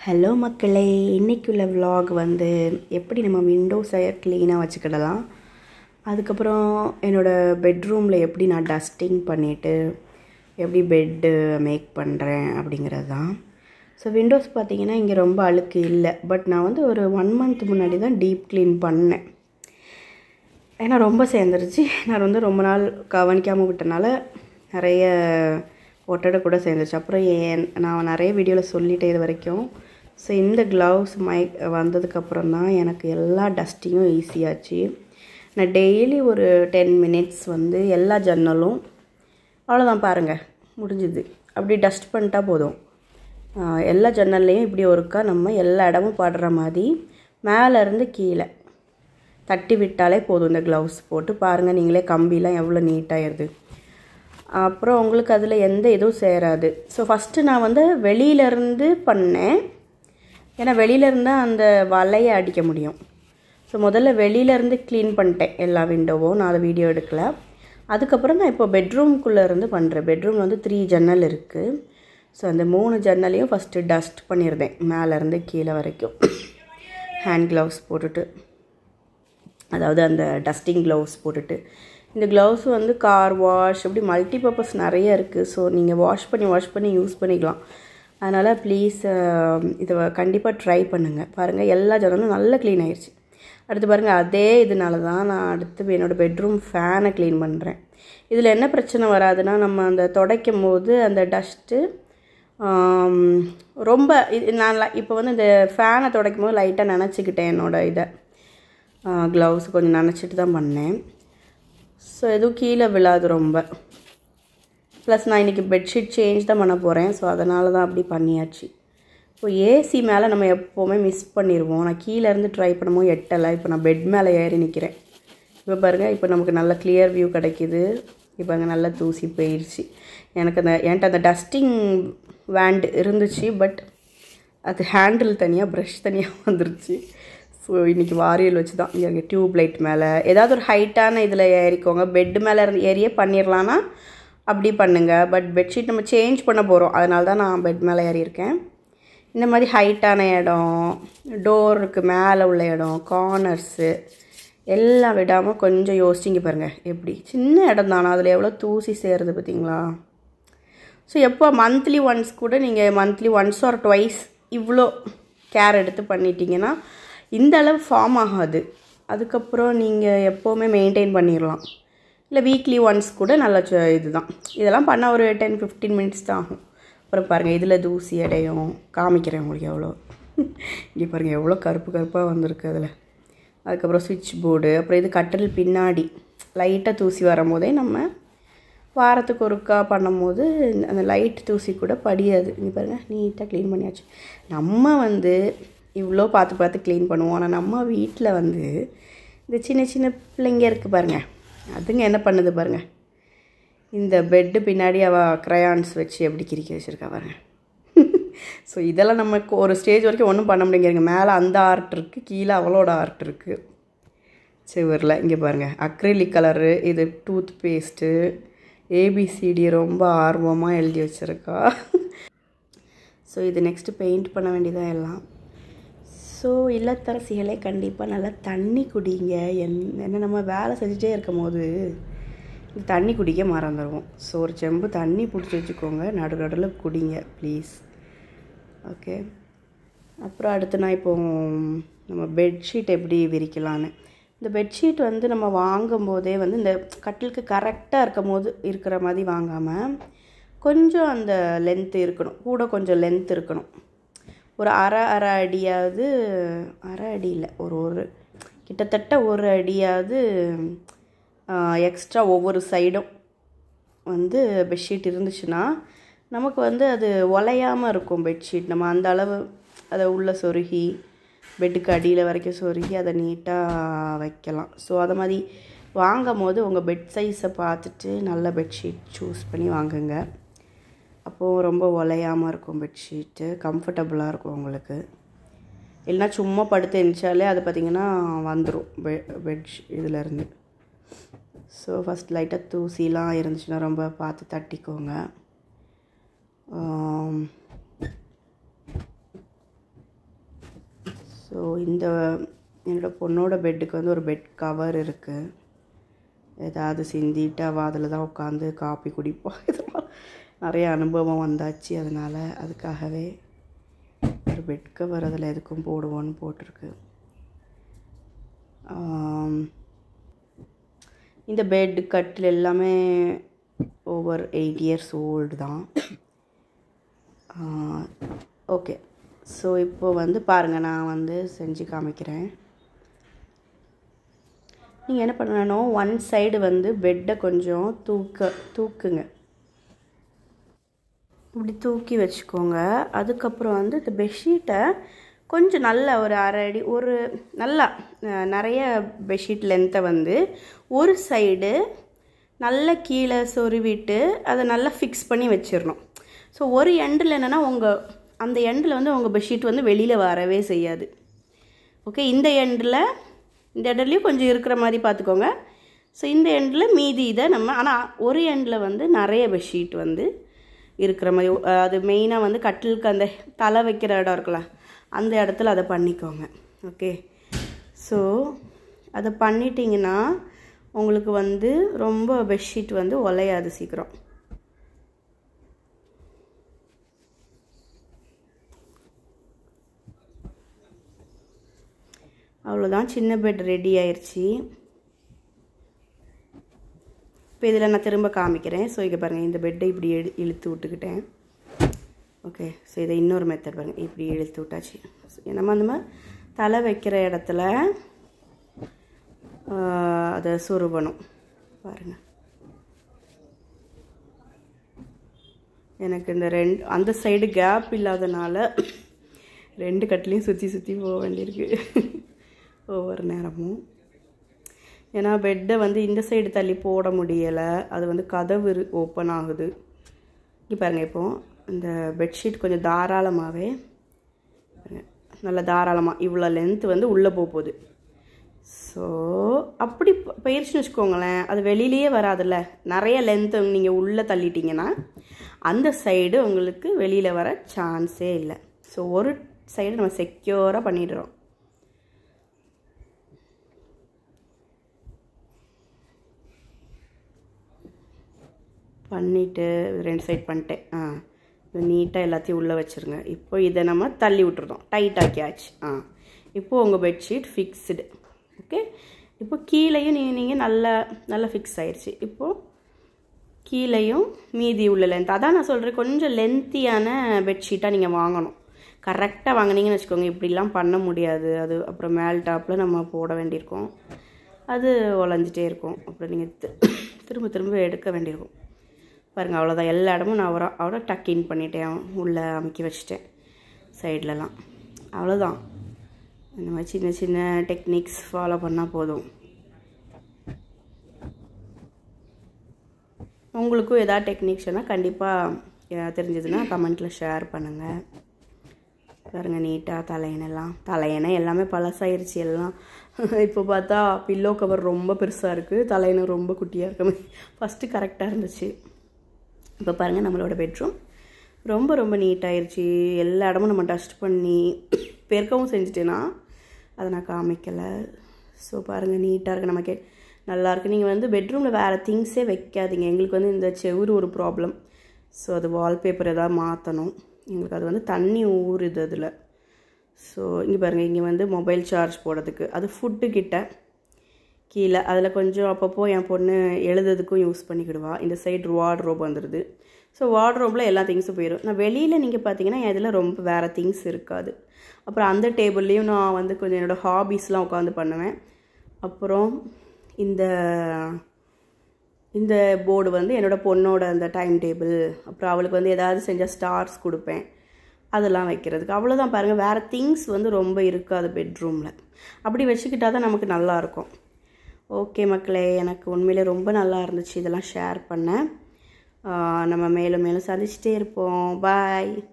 hello மக்களே இன்றைக்குள்ள vlog வந்து எப்படி நம்ம விண்டோஸை க்ளீனாக வச்சுக்கிடலாம் அதுக்கப்புறம் என்னோடய பெட்ரூமில் எப்படி நான் டஸ்டிங் பண்ணிவிட்டு எப்படி பெட்டு மேக் பண்ணுறேன் அப்படிங்கிறது தான் ஸோ விண்டோஸ் பார்த்தீங்கன்னா இங்கே ரொம்ப அழுக்கு இல்லை பட் நான் வந்து ஒரு ஒன் மந்த் முன்னாடி தான் டீப் க்ளீன் பண்ணேன் ஏன்னா ரொம்ப சேர்ந்துருச்சு நான் வந்து ரொம்ப நாள் கவனிக்காமல் விட்டனால நிறைய ஒட்டடை கூட சேர்ந்துருச்சு அப்புறம் ஏன் நான் நிறைய வீடியோவில் சொல்லிட்டேன் இது வரைக்கும் ஸோ இந்த க்ளவுஸ் மைக் வந்ததுக்கப்புறம் தான் எனக்கு எல்லா டஸ்டிங்கும் ஈஸியாச்சு நான் டெய்லி ஒரு டென் மினிட்ஸ் வந்து எல்லா ஜன்னலும் அவ்வளோதான் பாருங்கள் முடிஞ்சுது அப்படி டஸ்ட் பண்ணிட்டா போதும் ஆஹ் எல்லா ஜன்னல்லையும் இப்படி ஒருக்கா நம்ம எல்லா இடமும் படுற மாதிரி மேலேருந்து கீழே தட்டி விட்டாலே போதும் இந்த க்ளவுஸ் போட்டு பாருங்கள் நீங்களே கம்பிலாம் எவ்வளோ நீட்டாகிடுது அப்புறம் உங்களுக்கு அதில் எந்த இதுவும் சேராது ஸோ ஃபஸ்ட்டு நான் வந்து வெளியிலேருந்து பண்ணேன் ஏன்னா வெளியிலேருந்து அந்த வலையை அடிக்க முடியும் ஸோ முதல்ல வெளியிலேருந்து க்ளீன் பண்ணிட்டேன் எல்லா விண்டோவும் நான் அதை வீடியோ எடுக்கல அதுக்கப்புறம் நான் இப்போ பெட்ரூம்குள்ளே இருந்து பண்ணுறேன் பெட்ரூமில் வந்து த்ரீ ஜன்னல் இருக்குது ஸோ அந்த மூணு ஜன்னலையும் ஃபஸ்ட்டு டஸ்ட் பண்ணியிருந்தேன் மேலேருந்து கீழே வரைக்கும் ஹேண்ட் க்ளவுஸ் போட்டுட்டு அதாவது அந்த டஸ்டிங் க்ளவுஸ் போட்டுட்டு இந்த க்ளவுஸ் வந்து கார் வாஷ் இப்படி மல்டி பர்பஸ் நிறைய இருக்குது ஸோ நீங்கள் வாஷ் பண்ணி வாஷ் பண்ணி யூஸ் பண்ணிக்கலாம் அதனால் ப்ளீஸ் இதை கண்டிப்பாக ட்ரை பண்ணுங்கள் பாருங்கள் எல்லா ஜன்னலும் நல்லா க்ளீன் ஆயிடுச்சு அடுத்து பாருங்கள் அதே இதனால தான் நான் அடுத்து என்னோடய பெட்ரூம் ஃபேனை க்ளீன் பண்ணுறேன் இதில் என்ன பிரச்சனை வராதுன்னா நம்ம அந்த துடைக்கும் போது அந்த டஸ்ட்டு ரொம்ப இது நான் இப்போ வந்து இந்த ஃபேனை துடைக்கும் போது லைட்டாக நினச்சிக்கிட்டேன் என்னோடய இதை க்ளவுஸ் கொஞ்சம் நினச்சிட்டு தான் பண்ணேன் ஸோ எதுவும் கீழே விழாது ரொம்ப ப்ளஸ் நான் இன்றைக்கி பெட்ஷீட் சேஞ்ச் தான் பண்ண போகிறேன் ஸோ அதனால தான் அப்படி பண்ணியாச்சு இப்போ ஏசி மேலே நம்ம எப்போவுமே மிஸ் பண்ணிடுவோம் நான் கீழேருந்து ட்ரை பண்ணும்போது எட்டலை இப்போ நான் பெட் மேலே ஏறி நிற்கிறேன் இப்போ பாருங்கள் இப்போ நமக்கு நல்ல கிளியர் வியூ கிடைக்கிது இப்போ அங்கே நல்லா தூசி போயிடுச்சு எனக்கு அந்த என்கிட்ட அந்த டஸ்டிங் வேண்ட் இருந்துச்சு பட் அது ஹேண்டில் தனியாக ப்ரஷ் தனியாக வந்துருச்சு ஸோ இன்றைக்கி வாரியல் வச்சு தான் இங்கே டியூப் லைட் மேலே ஏதாவது ஒரு ஹைட்டான இதில் ஏறிக்கோங்க பெட்டு மேலே இருந்து ஏறியே பண்ணிடலான்னா அப்படி பண்ணுங்கள் பட் பெட்ஷீட் நம்ம சேஞ்ச் பண்ண போகிறோம் அதனால தான் நான் பெட் மேலே ஏறியிருக்கேன் இந்த மாதிரி ஹைட்டான இடம் டோருக்கு மேலே உள்ள இடம் கார்னர்ஸு எல்லாம் விடாமல் கொஞ்சம் யோசிச்சிங்க பாருங்கள் எப்படி சின்ன இடம் தானே அதில் எவ்வளோ தூசி சேருது பார்த்தீங்களா ஸோ எப்போ மந்த்லி ஒன்ஸ் கூட நீங்கள் மந்த்லி ஒன்ஸ் ஆர் ட்வைஸ் இவ்வளோ கேர் எடுத்து பண்ணிட்டீங்கன்னா இந்த அளவு ஃபார்ம் ஆகாது அதுக்கப்புறம் நீங்கள் எப்போவுமே மெயின்டைன் பண்ணிடலாம் இல்லை வீக்லி ஒன்ஸ் கூட நல்ல ச- இதுதான் இதெல்லாம் பண்ண ஒரு டென் ஃபிஃப்டீன் மினிட்ஸ் தான் ஆகும் அப்புறம் பாருங்கள் இதில் தூசி அடையும் காமிக்கிறேன் உங்களுக்கு எவ்வளோ இங்கே பாருங்கள் எவ்வளோ கருப்பு கருப்பாக வந்திருக்கு அதில் அதுக்கப்புறம் சுவிட்ச் போர்டு அப்புறம் இது கட்டில் பின்னாடி லைட்டாக தூசி வரும்போதே நம்ம வாரத்துக்கு ஒருக்கா பண்ணும்போது அந்த லைட் தூசி கூட படியாது இங்கே பாருங்கள் நீட்டாக க்ளீன் பண்ணியாச்சு நம்ம வந்து இவ்வளோ பார்த்து பார்த்து க்ளீன் பண்ணுவோம் ஆனால் நம்ம வீட்டில் வந்து இந்த சின்ன சின்ன பிள்ளைங்க இருக்குது பாருங்கள் அதுங்க என்ன பண்ணுது பாருங்கள் இந்த பெட்டு பின்னாடி அவள் க்ரையான்ஸ் வச்சு எப்படி கிறுக்கி வச்சுருக்கா பாருங்க ஸோ இதெல்லாம் நம்ம கொ- ஒரு ஸ்டேஜ் வரைக்கும் ஒன்றும் பண்ண முடியுங்க மேலே அந்த ஆர்ட் இருக்குது கீழே அவளோட ஆர்ட் இருக்குது சிவரில் இங்கே பாருங்கள் அக்ரிலிக் கலரு இது டூத் பேஸ்ட்டு ஏபிசிடி ரொம்ப ஆர்வமாக எழுதி வச்சுருக்கா ஸோ இது நெக்ஸ்ட்டு பெயிண்ட் பண்ண வேண்டியதான் எல்லாம் ஸோ இல்லத்தரசிகளே கண்டிப்பாக நல்லா தண்ணி குடிங்க என் என்ன நம்ம வேலை செஞ்சுட்டே இருக்கும் போது இந்த தண்ணி குடிக்க மறந்துடுவோம் ஸோ ஒரு செம்பு தண்ணி பிடிச்சி வச்சுக்கோங்க நடு நடுவில் குடிங்க ப்ளீஸ் ஓகே அப்புறம் அடுத்து நான் இப்போ நம்ம பெட்ஷீட் எப்படி விரிக்கலான்னு இந்த பெட்ஷீட் வந்து நம்ம வாங்கும் போதே வந்து இந்த கட்டிலுக்கு கரெக்டாக இருக்கும் போது இருக்கிற மாதிரி வாங்காமல் கொஞ்சம் அந்த லென்த்து இருக்கணும் கூட கொஞ்சம் லென்த் இருக்கணும் ஒரு அரை அரை அடியாவது அரை அடி இல்லை ஒரு ஒரு கிட்டத்தட்ட ஒரு அடியாவது எக்ஸ்ட்ரா ஒவ்வொரு சைடும் வந்து பெட்ஷீட் இருந்துச்சுன்னா நமக்கு வந்து அது உலையாமல் இருக்கும் பெட்ஷீட் நம்ம அந்த அளவு அதை உள்ளே சொருகி பெட்டுக்கு அடியில் வரைக்கும் சொருகி அதை நீட்டாக வைக்கலாம் ஸோ அதை மாதிரி வாங்கும் போது உங்கள் பெட் சைஸை பார்த்துட்டு நல்ல பெட்ஷீட் சூஸ் பண்ணி வாங்குங்க அப்போது ரொம்ப உலையாமல் இருக்கும் பெட்ஷீட்டு கம்ஃபர்டபுளாக இருக்கும் உங்களுக்கு இல்லைனா சும்மா படுத்து எழுந்தாலே அது பார்த்திங்கன்னா வந்துடும் பெ பெட் இதிலேருந்து ஸோ ஃபஸ்ட் லைட்டாக தூசிலாம் இருந்துச்சுன்னா ரொம்ப பார்த்து தட்டிக்கோங்க ஆம், ஸோ இந்த என்னோடய பொண்ணோட பெட்டுக்கு வந்து ஒரு பெட் கவர் இருக்குது ஏதாவது சிந்திட்டு அவள் அதில் தான் உட்காந்து காப்பி குடிப்போம் இதெல்லாம் நிறைய அனுபவம் வந்தாச்சு அதனால் அதுக்காகவே ஒரு பெட் கவர் அதில் எதுக்கும் போடுவோன்னு போட்டிருக்கு ஆம், இந்த பெட் கட்டில் எல்லாமே ஓவர் எயிட் இயர்ஸ் ஓல்டு தான் ஓகே ஸோ இப்போ வந்து பாருங்கள் நான் வந்து செஞ்சு காமிக்கிறேன் நீங்கள் என்ன பண்ணணும் ஒன் சைடு வந்து பெட்டை கொஞ்சம் தூக்க தூக்குங்க இப்படி தூக்கி வச்சுக்கோங்க அதுக்கப்புறம் வந்து இந்த பெட்ஷீட்டை கொஞ்சம் நல்ல ஒரு அரை அடி ஒரு நல்லா அஹ், நிறைய பெட்ஷீட் லென்த்தை வந்து ஒரு சைடு நல்ல கீழே சொருவிட்டு அதை நல்லா ஃபிக்ஸ் பண்ணி வச்சிடணும் ஸோ ஒரு எண்டில் என்னென்னா உங்கள் அந்த எண்டில் வந்து உங்கள் பெட்ஷீட் வந்து வெளியில் வரவே செய்யாது ஓகே இந்த எண்டில் இந்த இடத்துலையும் கொஞ்சம் இருக்கிற மாதிரி பார்த்துக்கோங்க ஸோ இந்த எண்டில் மீதி இதை நம்ம ஆனால் ஒரு எண்டில் வந்து நிறைய பெட்ஷீட் வந்து இருக்கிற மாதிரி அஹ் அது மெயினாக வந்து கட்டிலுக்கு அந்த தலை வைக்கிற இடம் இருக்குல்ல அந்த இடத்துல அதை பண்ணிக்கோங்க ஓகே ஸோ அதை பண்ணிட்டீங்கன்னா உங்களுக்கு வந்து ரொம்ப பெட்ஷீட் வந்து உலையாது சீக்கிரம் அவ்வளோதான் சின்ன பெட் ரெடி ஆயிடுச்சு இப்போ இதில் நான் திரும்ப காமிக்கிறேன் ஸோ இங்கே பாருங்கள் இந்த பெட்டை இப்படி எடு இழுத்து விட்டுக்கிட்டேன் ஓகே ஸோ இதை இன்னொரு மெத்தட் பாருங்கள் இப்படி இழுத்து விட்டாச்சு So, நம்ம அந்த மாதிரி தலை வைக்கிற இடத்துல ஆஹ், அதை சுருவணும் பாருங்கள் எனக்கு இந்த ரெண்டு அந்த சைடு கேப் இல்லாதனால ரெண்டு கட்டிலையும் சுற்றி சுற்றி போக வேண்டியிருக்கு ஒவ்வொரு நேரமும் ஏன்னா பெட்டை வந்து இந்த சைடு தள்ளி போட முடியலை அது வந்து கதவு ஓப்பன் ஆகுது இங்கே பாருங்கள் இப்போ இந்த பெட்ஷீட் கொஞ்சம் தாராளமாகவே நல்ல தாராளமாக இவ்வளோ லென்த் வந்து உள்ளே போக போகுது ஸோ அப்படி ப- பயிற்சின்னு வச்சுக்கோங்களேன் அது வெளியிலேயே வராதுல்ல நிறைய லென்த்து நீங்கள் உள்ளே தள்ளிட்டீங்கன்னா அந்த சைடு உங்களுக்கு வெளியில் வர சான்ஸே இல்லை ஸோ ஒரு சைடு நம்ம செக்யூராக பண்ணிடுறோம் பண்ணிவிட்டு ரெண்டு சைட் பண்ணிட்டேன் ஆ நீட்டாக எல்லாத்தையும் உள்ளே வச்சுருங்க இப்போ இதை நம்ம தள்ளி விட்டுருந்தோம் டைட் ஆக்கியாச்சு ஆ இப்போது உங்கள் பெட்ஷீட் ஃபிக்ஸ்டு ஓகே இப்போ கீழேயும் நீங்கள் நீங்கள் நல்லா நல்லா ஃபிக்ஸ் ஆயிடுச்சு இப்போது கீழேயும் மீதி உள்ள லென்த் அதான் நான் சொல்கிறேன் கொஞ்சம் லென்த்தியான பெட்ஷீட்டாக நீங்கள் வாங்கணும் கரெக்டாக வாங்குனீங்கன்னு வச்சுக்கோங்க இப்படிலாம் பண்ண முடியாது அது அப்புறம் மேல் டாப்பில் நம்ம போட வேண்டியிருக்கோம் அது உழஞ்சிட்டே இருக்கும் அப்புறம் நீங்கள் திரும்ப திரும்ப எடுக்க வேண்டியிருக்கும் பாருங்கள் அவ்வளோதான் எல்லா இடமும் நான் அவரை அவரை டக்கின் பண்ணிட்டேன் உள்ளே அமுக்கி வச்சிட்டேன் சைட்லலாம் அவ்வளோதான் இந்த மாதிரி சின்ன சின்ன டெக்னிக்ஸ் ஃபாலோ பண்ணால் போதும் உங்களுக்கும் எதாவது டெக்னிக்ஸ்னால் கண்டிப்பாக தெரிஞ்சதுன்னா கமெண்ட்டில் ஷேர் பண்ணுங்கள் பாருங்க நீட்டாக தலையணெல்லாம் தலையணை எல்லாமே பழசாயிருச்சு எல்லாம் இப்போ பார்த்தா பில்லோ கவர் ரொம்ப பெருசாக இருக்குது தலையணை ரொம்ப குட்டியாக இருக்க ஃபஸ்ட்டு கரெக்டாக இருந்துச்சு இப்போ பாருங்கள் நம்மளோட பெட்ரூம் ரொம்ப ரொம்ப நீட்டாயிருச்சு எல்லா இடமும் நம்ம டஸ்ட் பண்ணி பெருக்கவும் செஞ்சுட்டேன்னா அதை நான் காமிக்கலை ஸோ பாருங்கள் நீட்டாக இருக்குது நமக்கு நல்லாயிருக்கு நீங்கள் வந்து பெட்ரூமில் வேறு திங்ஸே வைக்காதீங்க எங்களுக்கு வந்து இந்த செவுரு ஒரு ப்ராப்ளம் ஸோ அது வால்பேப்பர் எதாவது மாற்றணும் எங்களுக்கு அது வந்து தண்ணி ஊறுது அதில் ஸோ இங்கே பாருங்கள் இங்கே வந்து மொபைல் சார்ஜ் போடுறதுக்கு அது ஃபுட்டு கிட்ட கீழே அதில் கொஞ்சம் அப்பப்போ என் பொண்ணு எழுதுறதுக்கும் யூஸ் பண்ணிக்கிடுவா இந்த சைடு வார்ட்ரோப் வந்துடுது ஸோ வார்ட்ரோப்பில் எல்லா திங்ஸும் போயிடும் நான் வெளியில் நீங்கள் பார்த்தீங்கன்னா இதில் ரொம்ப வேறு திங்ஸ் இருக்காது அப்புறம் அந்த டேபிள்லேயும் நான் வந்து கொஞ்சம் என்னோடய ஹாபீஸ்லாம் உட்காந்து பண்ணுவேன் அப்புறம் இந்த இந்த போர்டு வந்து என்னோடய பொண்ணோட அந்த டைம் டேபிள் அப்புறம் அவளுக்கு வந்து ஏதாவது செஞ்சால் ஸ்டார்ஸ் கொடுப்பேன் அதெல்லாம் வைக்கிறதுக்கு அவ்வளோதான் பாருங்கள் வேறு திங்ஸ் வந்து ரொம்ப இருக்காது பெட்ரூமில் அப்படி வச்சுக்கிட்டா தான் நமக்கு நல்லாயிருக்கும் ஓகே மக்களே எனக்கு உண்மையிலே ரொம்ப நல்லா இருந்துச்சு இதெல்லாம் ஷேர் பண்ண நம்ம மேலும் மேலும் சந்திச்சிட்டே இருப்போம் பாய்